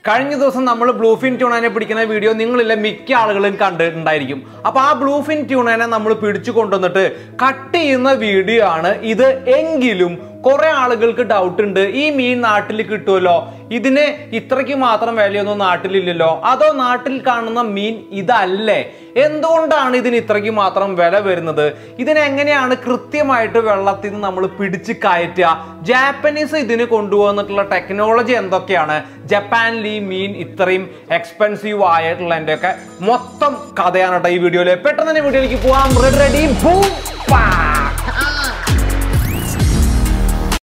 കഴിഞ്ഞ ദിവസം നമ്മൾ ബ്ലൂഫിൻ ട്യൂണനെ പിടിക്കുന്ന വീഡിയോ നിങ്ങളിലെ മിക്ക ആളുകളും കണ്ടിട്ടുണ്ടായിരിക്കും അപ്പൊ ആ ബ്ലൂഫിൻ ട്യൂണനെ നമ്മൾ പിടിച്ചു കൊണ്ടുവന്നിട്ട് കട്ട് ചെയ്യുന്ന വീഡിയോ ആണ് ഇത് എങ്കിലും കുറെ ആളുകൾക്ക് ഡൗട്ട് ഉണ്ട് ഈ മീൻ നാട്ടിൽ കിട്ടുമല്ലോ ഇതിന് ഇത്രയ്ക്ക് മാത്രം വിലയൊന്നും നാട്ടിലില്ലല്ലോ അതോ നാട്ടിൽ കാണുന്ന മീൻ ഇതല്ലേ എന്തുകൊണ്ടാണ് ഇതിന് ഇത്രയ്ക്ക് മാത്രം വില വരുന്നത് ഇതിനെങ്ങനെയാണ് കൃത്യമായിട്ട് വെള്ളത്തിൽ നിന്ന് നമ്മൾ പിടിച്ച് കയറ്റുക ജാപ്പനീസ് ഇതിന് കൊണ്ടുപോകുന്നിട്ടുള്ള ടെക്നോളജി എന്തൊക്കെയാണ് ജപ്പാനിൽ ഈ മീൻ ഇത്രയും എക്സ്പെൻസീവ് ആയിട്ടുള്ളതിൻ്റെ ഒക്കെ മൊത്തം കഥയാണ് കേട്ടോ ഈ വീഡിയോയിൽ പെട്ടെന്ന് തന്നെ വീഡിയോയിലേക്ക് പോവാം റെഡി റെഡി ബൂം